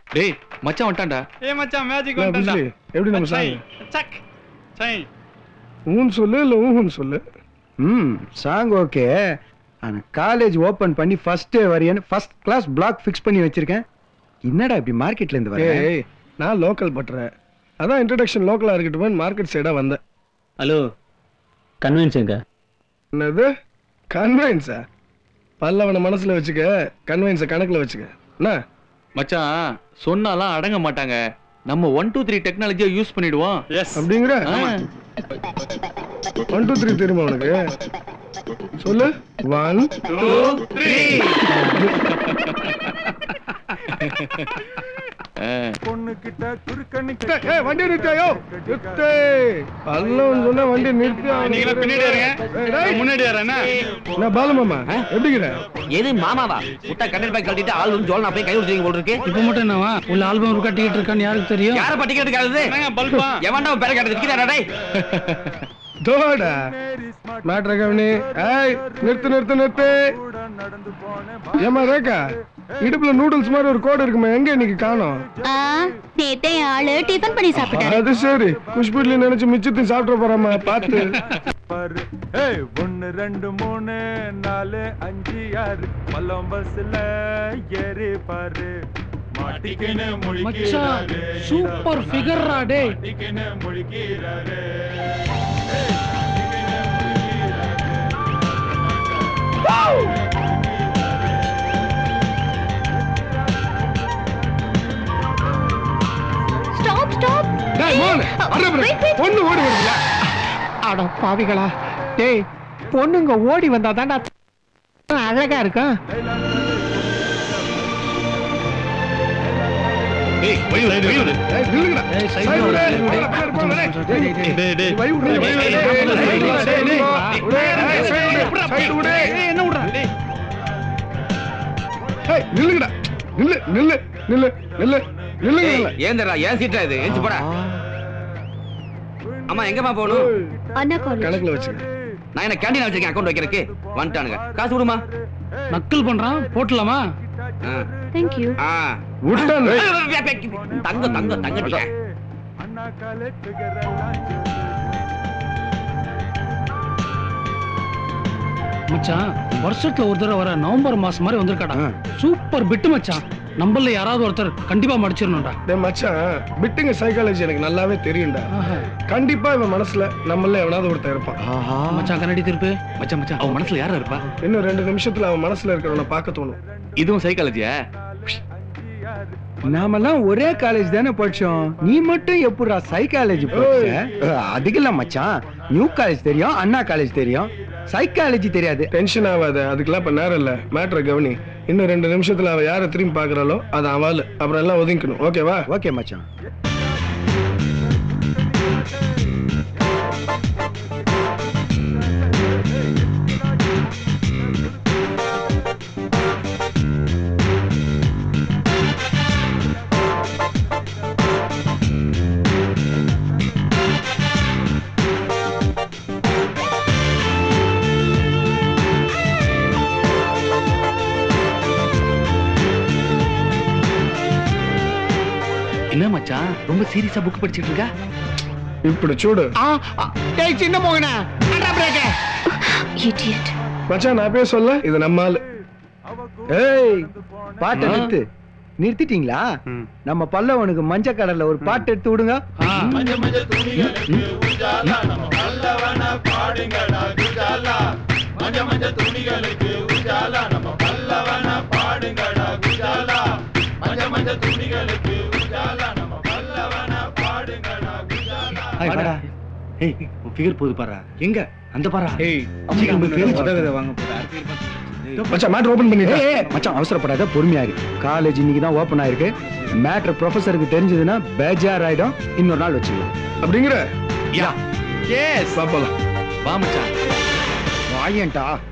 டேய் மச்சான் வந்துட்டான்டா ஏ மச்சான் மேஜிக் நான் வந்துட்டா புரியல. எப்படி நம்ம சை சாங் சக் சை ஊன் சொல்லு இல்ல ஊன் சொல்லு ம் சாங் ஓகே ஆனா காலேஜ் ஓபன் பண்ணி ஃபர்ஸ்ட் டே வரையன்னு ஃபர்ஸ்ட் கிளாஸ் பிளாக் ஃபிக்ஸ் பண்ணி வச்சிருக்கேன் என்னடா இப்படி மார்க்கெட்ல இருந்து வர ஏய் நான் லோக்கல் பட்டுறேன் அதான் இன்ட்ரடக்ஷன் லோக்கலா இருக்கட்டும் மார்க்கெட் சைடா வந்தேன் ஹலோ கன்வென்ஸுங்க என்னது கன்வென்ஸா பல்லவனை மனசுல வச்சுக்க கன்வென்ஸை கணக்குல வச்சுக்க என்ன மச்சான் சொன்னாலாம் அடங்க மாட்டாங்க நம்ம ஒன் டூ த்ரீ டெக்னாலஜியை யூஸ் பண்ணிடுவோம் எஸ் அப்படிங்கிற ஆ. ஒன் டூ த்ரீ தெரியுமா உனக்கு சொல்லு ஒன் ஆ. ஏய் வண்டி நிறுத்தியோ நிறுத்து பல்லவன் சொன்னா வண்டி நிறுத்தி நீங்க பின்னாடி இருங்க நான் முன்னாடி வரேன் நான் பாலுமாமா எப்படிங்கிற எது மாமாவா முட்டை கண்ணல் பேக் கழட்டிட்டு ஆள் வந்து ஜோலனா போய் கை விடுறீங்க போல இருக்கு இப்ப மட்டும் என்னவா உள்ள ஆல்பம் இருக்கா டிக்கெட் இருக்கான்னு யாருக்கு தெரியும் யார பட்டி கேட்டு காலுது என்னங்க பல்பா எவன்டா பேர கேட்டு இருக்கிறாடா டேய் தோடா மேட்ர கவனி ஏய் நிறுத்து நிறுத்து நிறுத்து ஏமா ரேகா இடுப்புல நூடுல்ஸ் மாதிரி ஒரு கோடு இருக்குமே எங்க இன்னைக்கு காணோம் ஆ நேத்தே என் ஆளு டிஃபன் பண்ணி சாப்பிட்டாரு அது சரி குஷ்புட்லி நினைச்சு மிச்சத்தையும் சாப்பிட போறாமா பார்த்து பாரு ஏய் ஒன்னு ரெண்டு மூணு நாலு அஞ்சு ஆறு பல்லம் பஸ்ல ஏறி பாரு மாட்டிக்கின்னு மச்சான் முழிக்கிறாரு சூப்பர் ஃபிகர்ரா டேய் மாட்டிக்கின்னு முழிக்கிறாரு ஸ்டாப் ஸ்டாப் டேய் மோன் வர பொண்ணு ஓடி வருதுல அட பாவிகளா டேய் பொண்ணுங்க ஓடி வந்தா தான்டா அழகா இருக்கும் டேய் வழி விடு, வழி விடு. ஏய் நில்லுங்கடா ஏய், side சைடு விடு. விடு. வாடா, பின்னாடி போ, வரேன். டேய், டேய், டேய். டேய், டேய். வழி விடு, வழி விடு, ஏய், வழி விடு, ஏய், வழி விடு, ஏய், சைடு விடு. ஏய், சைடு விடு, சைடு விடு, சைடு விடு. ஏய், நில்லுங்கடா நில்லு நில்லு நில்லு நில்லு நில்லுங்க நில்லு. ஏந்தரா ஏன் சீட்டா இது எஞ்சி போடா அம்மா எங்கம்மா போகணும் அண்ணா காலேஜ் கணக்குல வச்சுக்க நான் என்ன கேண்டீன் வச்சிருக்கேன் அக்கௌண்ட் வைக்கிறதுக்கு வந்துட்டானுங்க காசு விடுமா நக்கல் பண்றான் போட்டலாமா ஆ. தேங்க் யூ ஆ. விட்டான் தங்க தங்க தங்க அண்ணா காலே figure எல்லாம் ஜோடி. மச்சான் வருஷத்துல ஒரு தடவை வர நவம்பர் மாசம் மாதிரி வந்திருக்காடா ஆ. சூப்பர் பிட்டு மச்சான் நம்மள யாராவது ஒருத்தர் கண்டிப்பா மடிச்சிடணும்டா டேய் மச்சான் பிட்டுங்க சைக்காலஜி எனக்கு நல்லாவே தெரியும்டா ஆஹா. கண்டிப்பா இவன் மனசுல நம்மள எவனாவது ஒருத்தன் இருப்பான் ஆஹா மச்சான் கண்ணாடி திருப்பு மச்சான் மச்சான் அவன் மனசுல யாரா இருப்பா இன்னும் ரெண்டு நிமிஷத்துல அவன் மனசுல இருக்கிறவனை பார்க்க தோணும் இதுவும் சைக்காலஜியா நாமெல்லாம் ஒரே காலேஜ் தானே படிச்சோம் நீ மட்டும் எப்படிடா சைக்காலஜி படிச்ச அஹ், அதுக்கு இல்ல மச்சான் நியூ காலேஜ் தெரியும் அண்ணா காலேஜ் தெரியும் சைக்காலஜி தெரியாது டென்ஷன் ஆகாத அதுக்கெல்லாம் இப்ப நேரம் இல்ல மேட்ரை கவனி இன்னும் ரெண்டு நிமிஷத்துல அவ யாரை திரும்பி பாக்குறாளோ அது அவள் அப்புறம் எல்லாம் ஒதுங்கிக்கணும் ஓகேவா ஓகே மச்சான் என்ன மச்சான் ரொம்ப சீரியஸா புக் படிச்சிட்டு இருக்கா இப்படி சூடு டேய் சின்ன மோகனா அடா பிரேக்க இடியட் மச்சான் நான் பேச சொல்ல இது நம்ம ஆளு ஏய் பாட்டை ஆ. நிறுத்து நிறுத்திட்டீங்களா நம்ம பல்லவனுக்கு மஞ்ச கடல்ல ஒரு பாட்டு எடுத்து விடுங்க ஆ. ஹாய் வாடா ஏய் ஃபிகர் போது பாரா எங்க அந்த பாரா ஏய் சீக்கிரம் போய் பேரு சொல்லு. வாங்க மச்சான் மேட்ரு ஓபன் பண்ணிட்டேன் ஏய் மச்சான் அவசரப்படாத பொறுமையா இரு காலேஜ் இன்னைக்கு தான் ஓபன் ஆயிருக்கு மேட்ரு ப்ரொஃபசருக்கு தெரிஞ்சதுன்னா பேஜார் ஆயிடும் இன்னொரு நாள் வச்சுக்கலாம் அப்படிங்கிற யா எஸ் பாப்பலாம் வா மச்சான் வாயன்டா